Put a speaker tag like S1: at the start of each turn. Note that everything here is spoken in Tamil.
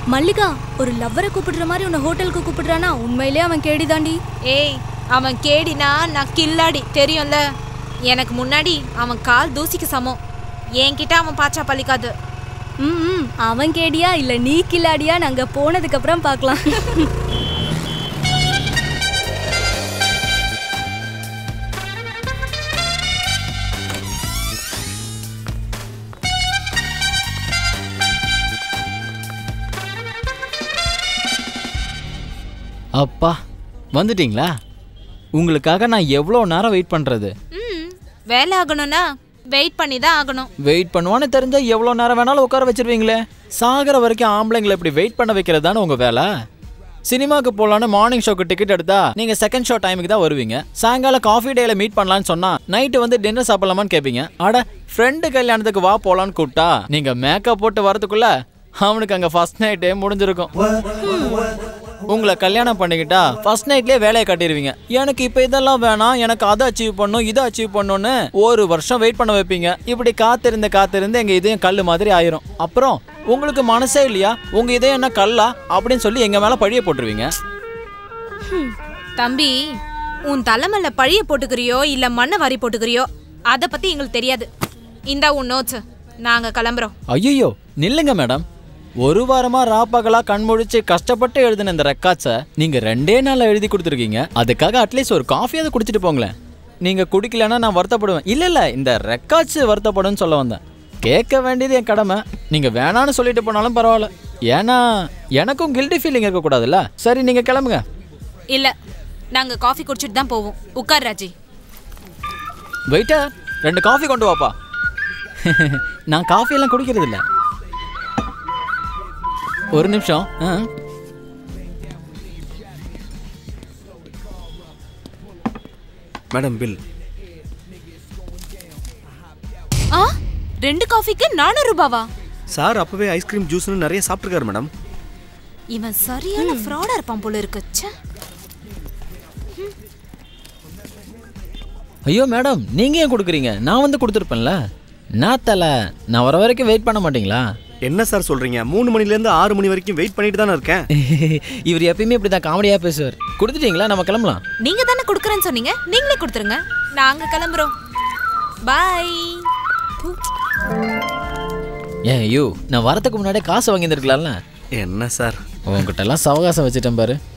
S1: மல்லிகா ஒரு லவ்வரை கூப்பிடுற மாதிரி உன்னை ஹோட்டலுக்கு கூப்பிடுறானா உண்மையிலே அவன் கேடிதாண்டி
S2: ஏய் அவன் கேடினா நான் கில்லாடி தெரியும்ல எனக்கு முன்னாடி அவன் கால் தூசிக்கு சமம் என்கிட்ட அவன் பாச்சா பழிக்காது
S1: ம் ம், அவன் கேடியா இல்ல நீ கில்லாடியா நாங்க போனதுக்கு அப்புறம் பார்க்கலாம்
S3: அப்பா வந்துட்டீங்களா உங்களுக்காக நான் எவ்வளோ நேரம் வெயிட் பண்ணுறது
S2: ம் வேலை ஆகணும்னா வெயிட் பண்ணி தான் ஆகணும்
S3: வெயிட் பண்ணுவான்னு தெரிஞ்சா எவ்வளோ நேரம் வேணாலும் உட்கார வச்சிருவீங்களே சாகிற வரைக்கும் ஆம்பளைங்களை இப்படி வெயிட் பண்ண வைக்கிறது தானே உங்கள் வேலை சினிமாக்கு போகலான்னு மார்னிங் ஷோக்கு டிக்கெட் எடுத்தா நீங்கள் செகண்ட் ஷோ டைமுக்கு தான் வருவீங்க சாயங்காலம் காஃபி டேல மீட் பண்ணலான்னு சொன்னா நைட்டு வந்து டின்னர் சாப்பிடலாமான்னு கேட்பீங்க அட ஃப்ரெண்டு கல்யாணத்துக்கு வா போலான்னு கூப்பிட்டா நீங்கள் மேக்கப் போட்டு வரதுக்குள்ள அவனுக்கு அங்கே ஃபர்ஸ்ட் நைட்டே முடிஞ்சிருக்கும் உங்களை கல்யாணம் பண்ணிக்கிட்டா ஃபர்ஸ்ட் நைட்லயே வேலையை கட்டிடுவீங்க எனக்கு இப்போ இதெல்லாம் வேணாம் எனக்கு அதை அச்சீவ் பண்ணும் இதை அச்சீவ் பண்ணணும்னு ஒரு வருஷம் வெயிட் பண்ண வைப்பீங்க இப்படி காத்திருந்து காத்திருந்து எங்க இதயம் கல் மாதிரி ஆயிரும் அப்புறம் உங்களுக்கு மனசே இல்லையா உங்க இதயம் என்ன கல்லா அப்படின்னு சொல்லி எங்க மேல பழிய போட்டுருவீங்க
S2: தம்பி உன் தலைமையில பழிய போட்டுக்கிறியோ இல்ல மண்ணை வாரி போட்டுக்கிறியோ அதை பத்தி எங்களுக்கு தெரியாது இந்தா உன் நோட்ஸ் நாங்க கிளம்புறோம்
S3: ஐயோ நில்லுங்க மேடம் ஒரு வாரமா ராப்பகலா கண்முழிச்சு கஷ்டப்பட்டு எழுதின இந்த ரெக்கார்ட்ஸை நீங்க ரெண்டே நாள்ல எழுதி கொடுத்துருக்கீங்க அதுக்காக அட்லீஸ்ட் ஒரு காஃபியாவது குடிச்சிட்டு போங்களேன் நீங்க குடிக்கலன்னா நான் வருத்தப்படுவேன் இல்ல இல்ல இந்த ரெக்கார்ட்ஸ் வருத்தப்படும்னு சொல்ல வந்தேன் கேட்க வேண்டியது என் கடமை நீங்க வேணான்னு சொல்லிட்டு போனாலும் பரவாயில்ல ஏன்னா எனக்கும் கில்ட்டி ஃபீலிங் இருக்கக்கூடாதுல்ல சரி நீங்க கிளம்புங்க
S2: இல்ல நாங்க காஃபி குடிச்சிட்டு தான் போவோம் உட்கார் ராஜி
S3: வெயிட்டர் ரெண்டு காஃபி கொண்டு வாப்பா நான் காஃபி எல்லாம் குடிக்கிறது இல்ல ஒரு நிமிஷம் ஆ
S4: மேடம் பில்
S2: ஆ ரெண்டு காஃபிக்கு நானூறு ரூபாவா
S4: சார் அப்பவே ஐஸ்கிரீம் ஜூஸ்னு நிறைய சாப்பிட்ருக்காரு மேடம்
S2: இவன் சரியான ஃப்ராடா இருப்பான் போல இருக்கு ச்சே.
S3: ஐயோ மேடம் நீங்க ஏன் கொடுக்குறீங்க நான் வந்து கொடுத்துருப்பேன்ல நான் தலை நான் வர வரைக்கும் வெயிட் பண்ண மாட்டீங்களா
S4: என்ன சார் சொல்றீங்க மூணு மணிலேருந்து ஆறு மணி வரைக்கும் வெயிட் பண்ணிட்டு தானே இருக்கேன்
S3: இவர் எப்பயுமே இப்படி தான் காமெடியாக பேசுவார் கொடுத்துட்டீங்களா நம்ம கிளம்பலாம்
S2: நீங்க தானே கொடுக்குறேன்னு சொன்னீங்க நீங்களே கொடுத்துருங்க நாங்க கிளம்புறோம் பாய்
S3: ஏன் ஐயோ நான் வரதுக்கு முன்னாடியே காசு வாங்கியிருந்துருக்கலாம்ல
S4: என்ன சார்
S3: உங்ககிட்ட எல்லாம் சவகாசம் வச்சுட்டேன் பாரு